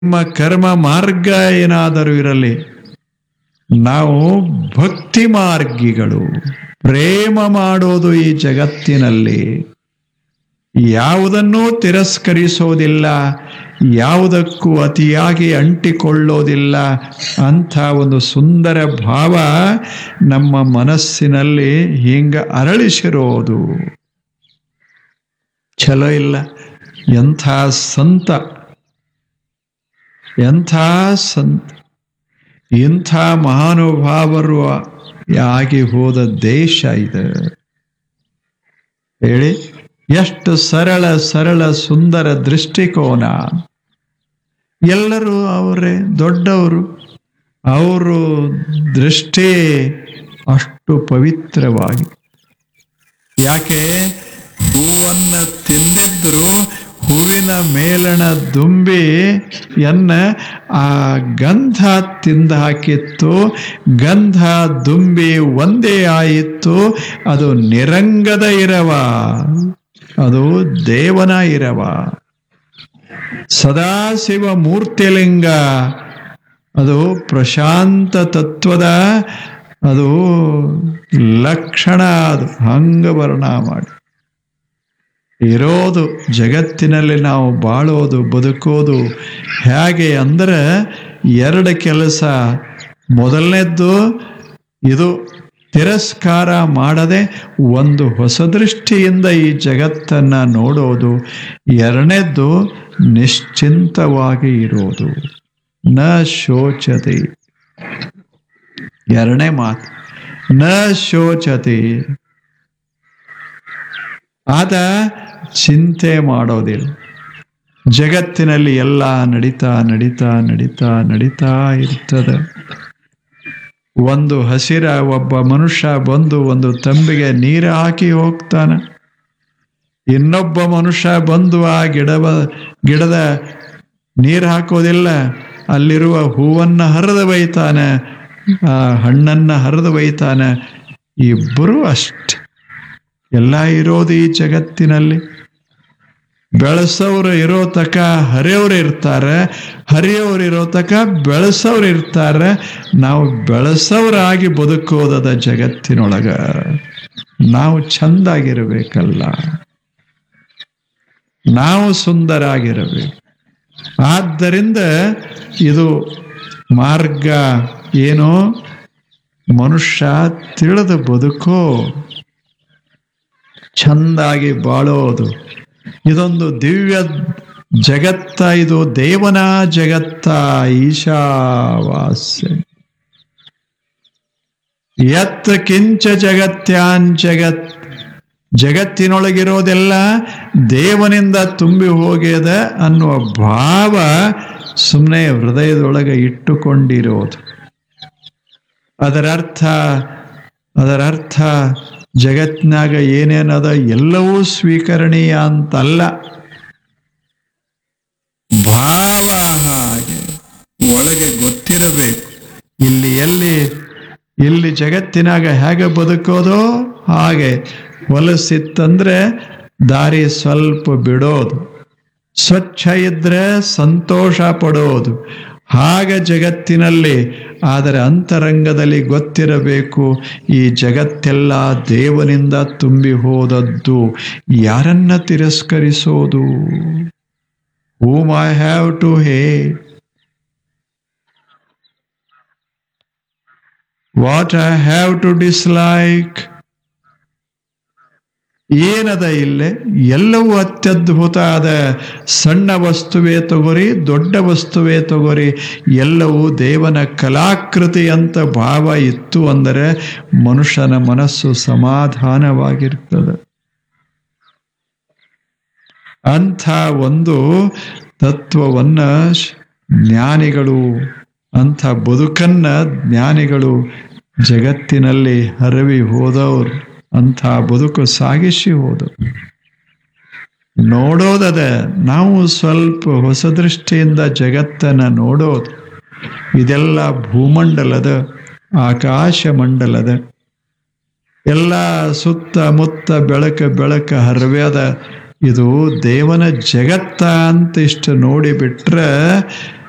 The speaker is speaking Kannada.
ನಿಮ್ಮ ಕರ್ಮ ಮಾರ್ಗ ಏನಾದರೂ ಇರಲಿ ನಾವು ಭಕ್ತಿ ಮಾರ್ಗಿಗಳು ಪ್ರೇಮ ಮಾಡೋದು ಈ ಜಗತ್ತಿನಲ್ಲಿ ಯಾವುದನ್ನೂ ತಿರಸ್ಕರಿಸೋದಿಲ್ಲ ಯಾವುದಕ್ಕೂ ಅತಿಯಾಗಿ ಅಂಟಿಕೊಳ್ಳೋದಿಲ್ಲ ಅಂಥ ಒಂದು ಸುಂದರ ಭಾವ ನಮ್ಮ ಮನಸ್ಸಿನಲ್ಲಿ ಹಿಂಗ ಅರಳಿಸಿರೋದು ಛಲೋ ಇಲ್ಲ ಎಂಥ ಸಂತ ಎಂಥ ಸಂತ ಇಂಥ ಮಹಾನುಭಾವರು ಆಗಿ ಹೋದ ದೇಶ ಇದು ಹೇಳಿ ಎಷ್ಟು ಸರಳ ಸರಳ ಸುಂದರ ದೃಷ್ಟಿಕೋನ ಎಲ್ಲರೂ ಅವರೇ ದೊಡ್ಡವರು ಅವರು ದೃಷ್ಟಿ ಅಷ್ಟು ಪವಿತ್ರವಾಗಿ ಯಾಕೆ ಹೂವನ್ನ ತಿಂದಿದ್ರು ಹೂವಿನ ಮೇಲಣ ದುಂಬಿ ಎನ್ನ ಆ ಗಂಧ ತಿಂದ ಹಾಕಿತ್ತು ಗಂಧ ದುಂಬಿ ಒಂದೇ ಆಯಿತು ಅದು ನಿರಂಗದ ಇರವ ಅದು ದೇವನ ಇರವ ಸದಾಶಿವ ಮೂರ್ತಿಲಿಂಗ ಅದು ಪ್ರಶಾಂತ ತತ್ವದ ಅದು ಲಕ್ಷಣ ಅದು ಹಂಗ ವರ್ಣ ಮಾಡಿ ಇರೋದು ಜಗತ್ತಿನಲ್ಲಿ ನಾವು ಬಾಳೋದು ಬದುಕೋದು ಹೇಗೆ ಅಂದರೆ ಎರಡು ಕೆಲಸ ಮೊದಲನೇದ್ದು ಇದು ತಿರಸ್ಕಾರ ಮಾಡದೆ ಒಂದು ಹೊಸ ದೃಷ್ಟಿಯಿಂದ ಈ ಜಗತ್ತನ್ನ ನೋಡೋದು ಎರಡನೇದ್ದು ನಿಶ್ಚಿಂತವಾಗಿ ಇರೋದು ನ ಶೋಚತೆ ಎರಡನೇ ಮಾತು ನ ಶೋಚತೆ ಆದ ಚಿಂತೆ ಮಾಡೋದಿಲ್ಲ ಜಗತ್ತಿನಲ್ಲಿ ಎಲ್ಲ ನಡೀತಾ ನಡೀತಾ ನಡೀತಾ ನಡೀತಾ ಇರ್ತದೆ ಒಂದು ಹಸಿರ ಒಬ್ಬ ಮನುಷ್ಯ ಬಂದು ಒಂದು ತಂಬಿಗೆ ನೀರು ಹಾಕಿ ಹೋಗ್ತಾನೆ ಇನ್ನೊಬ್ಬ ಮನುಷ್ಯ ಬಂದು ಆ ಗಿಡವ ಗಿಡದ ನೀರು ಹಾಕೋದಿಲ್ಲ ಅಲ್ಲಿರುವ ಹೂವನ್ನ ಹರಿದು ಒಯ್ತಾನೆ ಆ ಹಣ್ಣನ್ನ ಹರಿದು ಒಯ್ತಾನೆ ಇಬ್ಬರು ಅಷ್ಟೆ ಎಲ್ಲ ಇರೋದು ಈ ಜಗತ್ತಿನಲ್ಲಿ ಬೆಳೆಸೋರು ಇರೋ ತಕ ಹರಿಯವ್ರು ಇರ್ತಾರೆ ಹರಿಯವ್ರು ಇರೋ ತಕ ಬೆಳೆಸೋರು ಇರ್ತಾರೆ ನಾವು ಬೆಳೆಸೋರಾಗಿ ಬದುಕೋದದ ಜಗತ್ತಿನೊಳಗ ನಾವು ಚಂದಾಗಿರ್ಬೇಕಲ್ಲ ನಾವು ಸುಂದರ ಆಗಿರಬೇಕು ಆದ್ದರಿಂದ ಇದು ಮಾರ್ಗ ಏನು ಮನುಷ್ಯ ತಿಳಿದು ಬದುಕೋ ಚಂದಾಗಿ ಬಾಳೋದು ಇದೊಂದು ದಿವ್ಯ ಜಗತ್ತ ಇದು ದೇವನ ಜಗತ್ತ ಈಶಾವಾಸ್ಯ ಯತ್ ಕಿಂಚ ಜಗತ್ಯಾನ್ ಜಗತ್ ಜಗತ್ತಿನೊಳಗಿರೋದೆಲ್ಲ ದೇವನಿಂದ ತುಂಬಿ ಹೋಗ್ಯದ ಅನ್ನುವ ಭಾವ ಸುಮ್ಮನೆ ಹೃದಯದೊಳಗೆ ಇಟ್ಟುಕೊಂಡಿರೋದು ಅದರರ್ಥ ಅದರರ್ಥ ಜಗತ್ನಾಗ ಏನೇನದ ಎಲ್ಲವೂ ಸ್ವೀಕರಣೀಯ ಅಂತಲ್ಲ ಭಾವ ಹಾಗೆ ಒಳಗೆ ಗೊತ್ತಿರಬೇಕು ಇಲ್ಲಿ ಎಲ್ಲಿ ಇಲ್ಲಿ ಜಗತ್ತಿನಾಗ ಹೇಗೆ ಬದುಕೋದು ಹಾಗೆ ಹೊಲಸಿತ್ತಂದ್ರೆ ದಾರಿ ಸ್ವಲ್ಪ ಬಿಡೋದು ಸ್ವಚ್ಛ ಇದ್ರೆ ಸಂತೋಷ ಪಡೋದು ಹಾಗೆ ಜಗತ್ತಿನಲ್ಲಿ ಆದರೆ ಅಂತರಂಗದಲ್ಲಿ ಗೊತ್ತಿರಬೇಕು ಈ ಜಗತ್ತೆಲ್ಲ ದೇವನಿಂದ ತುಂಬಿ ಹೋದದ್ದು ಯಾರನ್ನ ತಿರಸ್ಕರಿಸೋದು hmm I have to hey what I have to dislike ಏನದ ಇಲ್ಲೇ ಎಲ್ಲವೂ ಅತ್ಯದ್ಭುತ ಆದ ಸಣ್ಣ ವಸ್ತುವೇ ತಗೋರಿ ದೊಡ್ಡ ವಸ್ತುವೇ ತಗೋರಿ ಎಲ್ಲವೂ ದೇವನ ಕಲಾಕೃತಿ ಅಂತ ಭಾವ ಇತ್ತು ಅಂದರೆ ಮನುಷ್ಯನ ಮನಸ್ಸು ಸಮಾಧಾನವಾಗಿರ್ತದೆ ಅಂಥ ಒಂದು ತತ್ವವನ್ನ ಜ್ಞಾನಿಗಳು ಅಂಥ ಬದುಕನ್ನ ಜ್ಞಾನಿಗಳು ಜಗತ್ತಿನಲ್ಲಿ ಹರವಿ ಹೋದವರು ಅಂಥ ಬದುಕು ಸಾಗಿಸಿ ಹೋದು ನೋಡೋದದ ನಾವು ಸ್ವಲ್ಪ ಹೊಸ ದೃಷ್ಟಿಯಿಂದ ಜಗತ್ತನ್ನ ನೋಡೋದು ಇದೆಲ್ಲ ಭೂಮಂಡಲದ ಆಕಾಶ ಮಂಡಲದ ಎಲ್ಲ ಸುತ್ತಮುತ್ತ ಬೆಳಕ ಬೆಳಕ ಹರವ್ಯದ ಇದು ದೇವನ ಜಗತ್ತ ಅಂತ ಇಷ್ಟು ನೋಡಿಬಿಟ್ರೆ